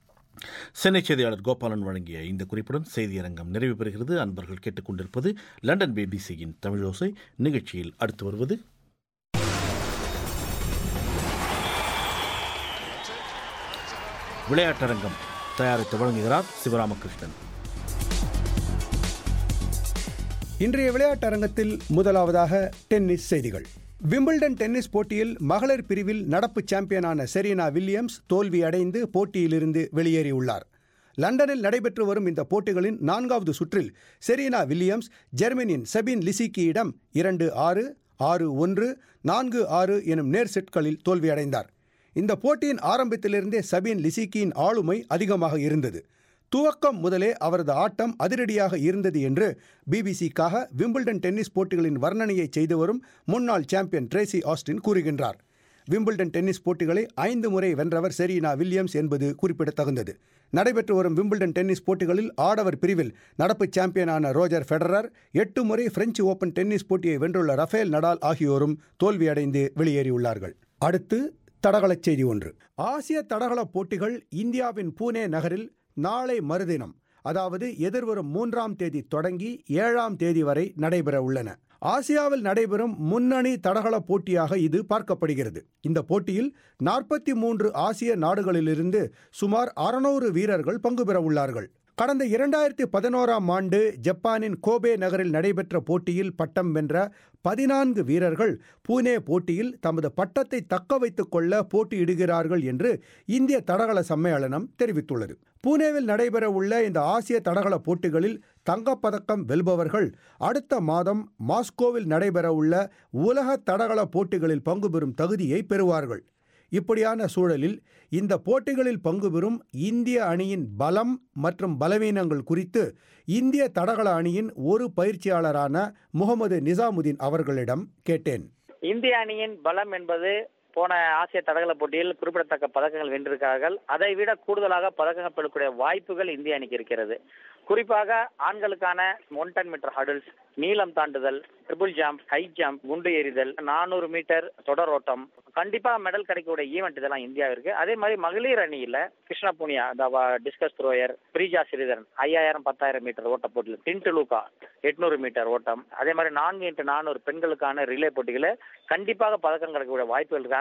சென்னை செய்தியாளர் கோபாலன் வழங்கிய இந்த குறிப்புடன் செய்தியரங்கம் நிறைவு பெறுகிறது அன்பர்கள் கேட்டுக்கொண்டிருப்பது லண்டன் பிபிசியின் தமிழோசை நிகழ்ச்சியில் அடுத்து வருவது விளையாட்டரங்கம் தயாரித்து வழங்குகிறார் சிவராமகிருஷ்ணன் இன்றைய விளையாட்டரங்கத்தில் முதலாவதாக டென்னிஸ் செய்திகள் விம்பிள்டன் டென்னிஸ் போட்டியில் மகளிர் பிரிவில் நடப்பு சாம்பியனான செரீனா வில்லியம்ஸ் தோல்வி அடைந்து போட்டியிலிருந்து வெளியேறியுள்ளார் லண்டனில் நடைபெற்று வரும் இந்த போட்டிகளின் நான்காவது சுற்றில் செரீனா வில்லியம்ஸ் ஜெர்மனியின் செபின் லிசிக்கியிடம் இரண்டு ஆறு ஆறு ஒன்று நான்கு ஆறு எனும் நேர் செட்களில் தோல்வியடைந்தார் இந்த போட்டியின் ஆரம்பத்திலிருந்தே சபீன் லிசிக்கியின் ஆளுமை அதிகமாக இருந்தது துவக்கம் முதலே அவரது ஆட்டம் அதிரடியாக இருந்தது என்று பிபிசிக்காக விம்பிள்டன் டென்னிஸ் போட்டிகளின் வர்ணனையை செய்து வரும் முன்னாள் சாம்பியன் ட்ரேசி ஆஸ்டின் கூறுகின்றார் விம்பிள்டன் டென்னிஸ் போட்டிகளை ஐந்து முறை வென்றவர் செரீனா வில்லியம்ஸ் என்பது குறிப்பிடத்தகுந்தது நடைபெற்று வரும் விம்பிள்டன் டென்னிஸ் போட்டிகளில் ஆடவர் பிரிவில் நடப்பு சாம்பியனான ரோஜர் ஃபெடரர் எட்டு முறை பிரெஞ்சு ஓபன் டென்னிஸ் போட்டியை வென்றுள்ள ரஃபேல் நடால் ஆகியோரும் தோல்வியடைந்து வெளியேறியுள்ளார்கள் அடுத்து தடகளச் செய்தி ஒன்று ஆசிய தடகள போட்டிகள் இந்தியாவின் பூனே நகரில் நாளை மறுதினம் அதாவது எதிர்வரும் மூன்றாம் தேதி தொடங்கி ஏழாம் தேதி வரை நடைபெற உள்ளன ஆசியாவில் நடைபெறும் முன்னணி தடகள போட்டியாக இது பார்க்கப்படுகிறது இந்த போட்டியில் நாற்பத்தி மூன்று ஆசிய நாடுகளிலிருந்து சுமார் அறுநூறு வீரர்கள் பங்கு பெற உள்ளார்கள் கடந்த இரண்டாயிரத்தி பதினோராம் ஆண்டு ஜப்பானின் கோபே நகரில் நடைபெற்ற போட்டியில் பட்டம் வென்ற பதினான்கு வீரர்கள் பூனே போட்டியில் தமது பட்டத்தை தக்க வைத்துக் கொள்ள போட்டியிடுகிறார்கள் என்று இந்திய தடகள சம்மேளனம் தெரிவித்துள்ளது பூனேவில் நடைபெற உள்ள இந்த ஆசிய தடகள போட்டிகளில் தங்கப்பதக்கம் வெல்பவர்கள் அடுத்த மாதம் மாஸ்கோவில் நடைபெற உள்ள உலக தடகள போட்டிகளில் பங்கு பெறும் தகுதியை பெறுவார்கள் இப்படியான சூழலில் இந்த போட்டிகளில் பங்கு பெறும் இந்திய அணியின் பலம் மற்றும் பலவீனங்கள் குறித்து இந்திய தடகள அணியின் ஒரு பயிற்சியாளரான முகமது நிசாமுதீன் அவர்களிடம் கேட்டேன் இந்திய அணியின் பலம் என்பது போன ஆசிய தடகள போட்டியில் குறிப்பிடத்தக்க பதக்கங்கள் வென்றிருக்கிறார்கள் அதை விட கூடுதலாக பதக்கங்கள் பெறக்கூடிய வாய்ப்புகள் இந்திய அணிக்கு இருக்கிறது குறிப்பாக ஆண்களுக்கான ஒன் டன் மீட்டர் ஹடில்ஸ் நீளம் தாண்டுதல் ட்ரிபிள் ஜம்ப் ஹை ஜம்ப் குண்டு எறிதல் நானூறு மீட்டர் தொடர் ஓட்டம் கண்டிப்பா மெடல் கிடைக்கக்கூடிய ஈவெண்ட் இதெல்லாம் இந்தியா இருக்கு அதே மாதிரி மகளிர் அணியில கிருஷ்ணா புனியா டிஸ்கஸ் த்ரோயர் பிரீஜா ஸ்ரீதரன் ஐயாயிரம் பத்தாயிரம் மீட்டர் ஓட்ட போட்டியில் டின்ட்டு லூகா எட்நூறு மீட்டர் ஓட்டம் அதே மாதிரி நான்கு இன்ட்டு நானூறு பெண்களுக்கான ரிலே போட்டிகளை கண்டிப்பாக பதக்கம் கிடைக்கக்கூடிய வாய்ப்புகள் இருக்கு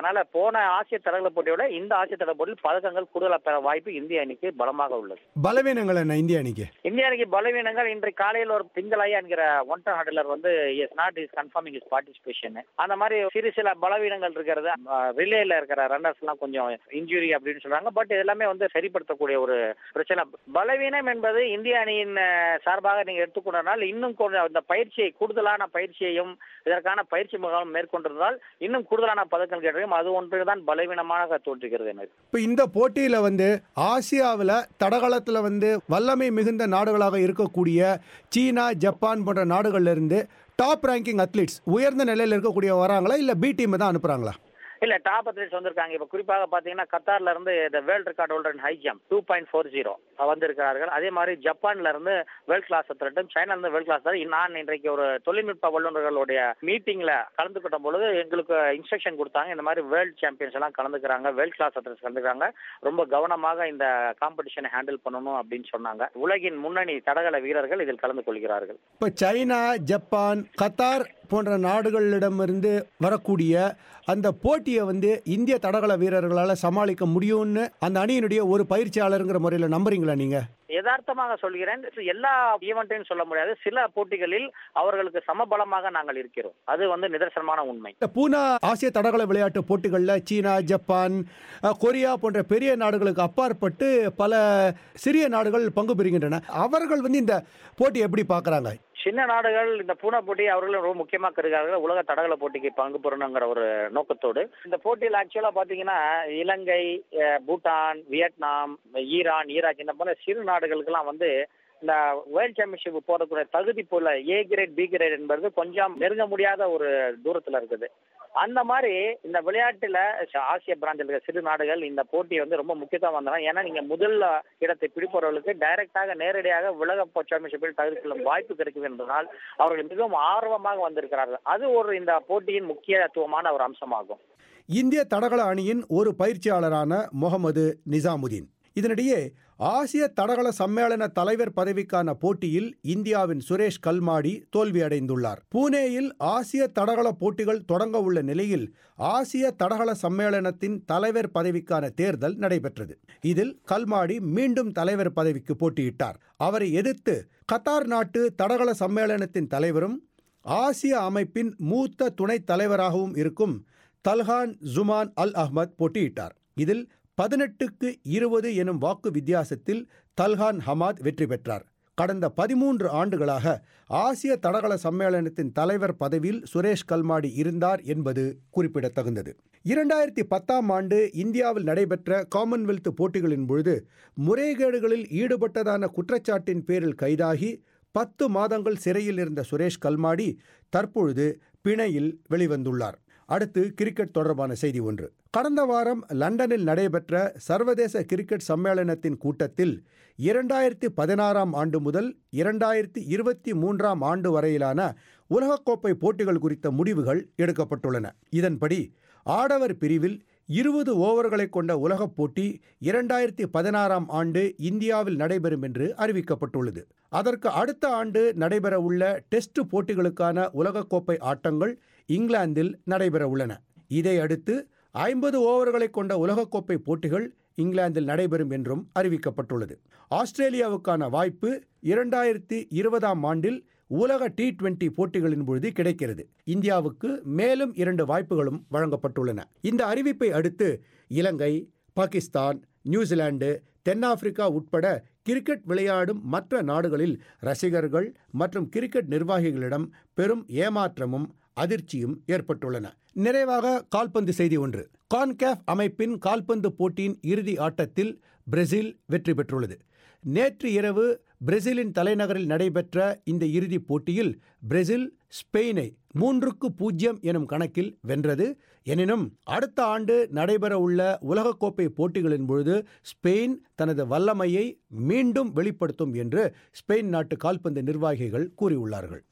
அதனால போன ஆசிய தடகள போட்டியோட இந்த ஆசிய தடகள போட்டியில் பதக்கங்கள் கூடுதலாக பெற வாய்ப்பு இந்திய அணிக்கு பலமாக உள்ளது பலவீனங்கள் என்ன இந்திய அணிக்கு இந்திய அணிக்கு பலவீனங்கள் இன்று காலையில் ஒரு பிங்கலாயா என்கிற ஒன் டன் ஹடலர் வந்து is not is confirming is participation அந்த மாதிரி சிறு சில பலவீனங்கள் இருக்கிறது ரிலேல இருக்கிற ரன்னர்ஸ் எல்லாம் கொஞ்சம் இன்ஜுரி அப்படின்னு சொல்றாங்க பட் இதெல்லாமே வந்து சரிப்படுத்தக்கூடிய ஒரு பிரச்சனை பலவீனம் என்பது இந்திய அணியின் அஹ், சார்பாக நீங்க எடுத்துக்கொண்டனால் இன்னும் கொஞ்சம் இந்த பயிற்சியை கூடுதலான பயிற்சியையும் இதற்கான பயிற்சி முகாம் மேற்கொண்டிருந்தால் இன்னும் கூடுதலான பதக்கங்கள் கிடைக்கும் அது ஒன்று தான் பலவீனமாக தோன்றுகிறது எனக்கு இப்போ இந்த போட்டியில் வந்து ஆசியாவில் தடகளத்தில் வந்து வல்லமை மிகுந்த நாடுகளாக இருக்கக்கூடிய சீனா ஜப்பான் போன்ற நாடுகள்ல இருந்து டாப் ரேங்கிங் அத்லீட்ஸ் உயர்ந்த நிலையில் இருக்கக்கூடிய வராங்களா இல்லை பி டீம் தான் அனுப்புகிறாங்களா இல்ல டாப் அத்லீட்ஸ் வந்திருக்காங்க இப்ப குறிப்பாக பாத்தீங்கன்னா கத்தார்ல இருந்து இந்த world record holder high jump two point four zero வந்திருக்கிறார்கள் அதே மாதிரி ஜப்பான்ல இருந்து வேர்ல்ட் கிளாஸ் அத்லட்டும் சைனால இருந்து வேர்ல்ட் கிளாஸ் நான் இன்றைக்கு ஒரு தொழில்நுட்ப வல்லுநர்களுடைய மீட்டிங்ல கலந்துக்கிட்ட பொழுது எங்களுக்கு இன்ஸ்ட்ரக்ஷன் கொடுத்தாங்க இந்த மாதிரி வேர்ல்ட் சாம்பியன்ஸ் எல்லாம் கலந்துக்கிறாங்க வேர்ல்ட் கிளாஸ் அத்லட்ஸ் கலந்துக்கிறாங்க ரொம்ப கவனமாக இந்த காம்படிஷனை ஹேண்டில் பண்ணணும் அப்படின்னு சொன்னாங்க உலகின் முன்னணி தடகள வீரர்கள் இதில் கலந்து கொள்கிறார்கள் இப்போ சைனா ஜப்பான் கத்தார் போன்ற நாடுகளிடமிருந்து வரக்கூடிய அந்த போட்டியை வந்து இந்திய தடகள வீரர்களால் சமாளிக்க முடியும்னு அந்த அணியினுடைய ஒரு பயிற்சியாளருங்கிற முறையில் நம்புறீங்களா நீங்கள் யதார்த்தமாக சொல்கிறேன் எல்லா ஈவெண்ட்டையும் சொல்ல முடியாது சில போட்டிகளில் அவர்களுக்கு சமபலமாக நாங்கள் இருக்கிறோம் அது வந்து நிதர்சனமான உண்மை இந்த பூனா ஆசிய தடகள விளையாட்டு போட்டிகளில் சீனா ஜப்பான் அஹ், கொரியா போன்ற பெரிய நாடுகளுக்கு அப்பாற்பட்டு பல சிறிய நாடுகள் பங்கு பெறுகின்றன அவர்கள் வந்து இந்த போட்டி எப்படி பார்க்குறாங்க சின்ன நாடுகள் இந்த பூனா போட்டி அவர்களும் ரொம்ப முக்கியமாக கருதுகிறார்கள் உலக தடகள போட்டிக்கு பங்கு பெறணுங்கிற ஒரு நோக்கத்தோடு இந்த போட்டியில் ஆக்சுவலாக பார்த்தீங்கன்னா இலங்கை அஹ், பூட்டான் வியட்நாம் ஈரான் ஈராக் இந்த போல சிறு நாடுகளுக்கெல்லாம் வந்து இந்த வேர்ல்ட் சாம்பியன்ஷிப் போறதுக்குரிய தகுதி போல ஏ கிரேட் பி கிரேட் என்பது கொஞ்சம் நெருங்க முடியாத ஒரு தூரத்துல இருக்குது அந்த மாதிரி இந்த விளையாட்டுல ச- ஆசிய பிராந்தில் இருக்கிற சிறு நாடுகள் இந்த போட்டியை வந்து ரொம்ப முக்கியத்துவம் வந்தன ஏன்னா நீங்க முதல் இடத்தை பிடிப்பவர்களுக்கு டைரக்டாக நேரடியாக உலக சாம்பியன்ஷிப்பில் தகுதி கொள்ளும் வாய்ப்பு கிடைக்கும் என்பதனால் அவர்கள் மிகவும் ஆர்வமாக வந்திருக்கிறார்கள் அது ஒரு இந்த போட்டியின் முக்கியத்துவமான ஒரு அம்சமாகும் இந்திய தடகள அணியின் ஒரு பயிற்சியாளரான முகமது நிசாமுதீன் இதனிடையே ஆசிய தடகள சம்மேளன தலைவர் பதவிக்கான போட்டியில் இந்தியாவின் சுரேஷ் கல்மாடி தோல்வியடைந்துள்ளார் பூனேயில் ஆசிய தடகள போட்டிகள் தொடங்க உள்ள நிலையில் ஆசிய தடகள சம்மேளனத்தின் தலைவர் பதவிக்கான தேர்தல் நடைபெற்றது இதில் கல்மாடி மீண்டும் தலைவர் பதவிக்கு போட்டியிட்டார் அவரை எதிர்த்து கத்தார் நாட்டு தடகள சம்மேளனத்தின் தலைவரும் ஆசிய அமைப்பின் மூத்த துணைத் தலைவராகவும் இருக்கும் தல்ஹான் ஜுமான் அல் அஹ்மத் போட்டியிட்டார் இதில் பதினெட்டுக்கு இருபது எனும் வாக்கு வித்தியாசத்தில் தல்ஹான் ஹமாத் வெற்றி பெற்றார் கடந்த பதிமூன்று ஆண்டுகளாக ஆசிய தடகள சம்மேளனத்தின் தலைவர் பதவியில் சுரேஷ் கல்மாடி இருந்தார் என்பது குறிப்பிடத்தகுந்தது இரண்டாயிரத்தி பத்தாம் ஆண்டு இந்தியாவில் நடைபெற்ற காமன்வெல்த் போட்டிகளின் பொழுது முறைகேடுகளில் ஈடுபட்டதான குற்றச்சாட்டின் பேரில் கைதாகி பத்து மாதங்கள் சிறையில் இருந்த சுரேஷ் கல்மாடி தற்பொழுது பிணையில் வெளிவந்துள்ளார் அடுத்து கிரிக்கெட் தொடர்பான செய்தி ஒன்று கடந்த வாரம் லண்டனில் நடைபெற்ற சர்வதேச கிரிக்கெட் சம்மேளனத்தின் கூட்டத்தில் இரண்டாயிரத்தி பதினாறாம் ஆண்டு முதல் இரண்டாயிரத்தி இருபத்தி மூன்றாம் ஆண்டு வரையிலான உலகக்கோப்பை போட்டிகள் குறித்த முடிவுகள் எடுக்கப்பட்டுள்ளன இதன்படி ஆடவர் பிரிவில் இருபது ஓவர்களை கொண்ட உலகப் போட்டி இரண்டாயிரத்தி பதினாறாம் ஆண்டு இந்தியாவில் நடைபெறும் என்று அறிவிக்கப்பட்டுள்ளது அதற்கு அடுத்த ஆண்டு நடைபெற உள்ள டெஸ்ட் போட்டிகளுக்கான உலகக்கோப்பை ஆட்டங்கள் இங்கிலாந்தில் நடைபெற உள்ளன இதை அடுத்து ஐம்பது ஓவர்களை கொண்ட உலகக்கோப்பை போட்டிகள் இங்கிலாந்தில் நடைபெறும் என்றும் அறிவிக்கப்பட்டுள்ளது ஆஸ்திரேலியாவுக்கான வாய்ப்பு இரண்டாயிரத்தி இருபதாம் ஆண்டில் உலக டி டுவெண்டி போட்டிகளின் பொழுது கிடைக்கிறது இந்தியாவுக்கு மேலும் இரண்டு வாய்ப்புகளும் வழங்கப்பட்டுள்ளன இந்த அறிவிப்பை அடுத்து இலங்கை பாகிஸ்தான் நியூசிலாந்து தென்னாப்பிரிக்கா உட்பட கிரிக்கெட் விளையாடும் மற்ற நாடுகளில் ரசிகர்கள் மற்றும் கிரிக்கெட் நிர்வாகிகளிடம் பெரும் ஏமாற்றமும் அதிர்ச்சியும் ஏற்பட்டுள்ளன நிறைவாக கால்பந்து செய்தி ஒன்று கான்கேஃப் அமைப்பின் கால்பந்து போட்டியின் இறுதி ஆட்டத்தில் பிரேசில் வெற்றி பெற்றுள்ளது நேற்று இரவு பிரேசிலின் தலைநகரில் நடைபெற்ற இந்த இறுதிப் போட்டியில் பிரேசில் ஸ்பெயினை மூன்றுக்கு பூஜ்ஜியம் எனும் கணக்கில் வென்றது எனினும் அடுத்த ஆண்டு நடைபெற உள்ள உலகக்கோப்பை போட்டிகளின் பொழுது ஸ்பெயின் தனது வல்லமையை மீண்டும் வெளிப்படுத்தும் என்று ஸ்பெயின் நாட்டு கால்பந்து நிர்வாகிகள் கூறியுள்ளார்கள்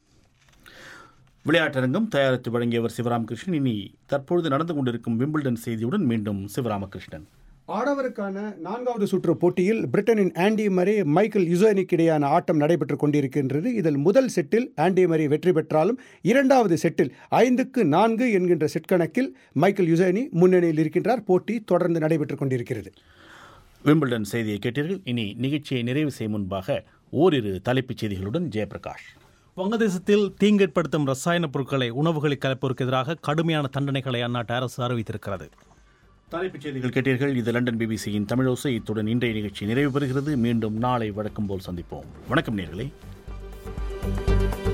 விளையாட்டரங்கம் தயாரித்து வழங்கியவர் சிவராமகிருஷ்ணன் இனி தற்பொழுது நடந்து கொண்டிருக்கும் விம்பிள்டன் செய்தியுடன் மீண்டும் சிவராமகிருஷ்ணன் ஆடவருக்கான நான்காவது சுற்று போட்டியில் பிரிட்டனின் ஆண்டி மரே மைக்கேல் யுசோனிக்கு இடையான ஆட்டம் நடைபெற்றுக் கொண்டிருக்கின்றது இதில் முதல் செட்டில் ஆண்டி மரே வெற்றி பெற்றாலும் இரண்டாவது செட்டில் ஐந்துக்கு நான்கு என்கின்ற செட் கணக்கில் மைக்கேல் யுசோனி முன்னணியில் இருக்கின்றார் போட்டி தொடர்ந்து நடைபெற்றுக் கொண்டிருக்கிறது விம்பிள்டன் செய்தியை கேட்டீர்கள் இனி நிகழ்ச்சியை நிறைவு செய்யும் முன்பாக ஓரிரு தலைப்புச் செய்திகளுடன் ஜெயபிரகாஷ் வங்கதேசத்தில் தீங்கேற்படுத்தும் ரசாயன பொருட்களை உணவுகளில் கலப்போருக்கு எதிராக கடுமையான தண்டனைகளை அந்நாட்டு அரசு அறிவித்திருக்கிறது தலைப்புச் செய்திகள் கேட்டீர்கள் இது லண்டன் பிபிசியின் தமிழோசை இத்துடன் இன்றைய நிகழ்ச்சி நிறைவு பெறுகிறது மீண்டும் நாளை வழக்கம் போல் சந்திப்போம் வணக்கம் நேர்களே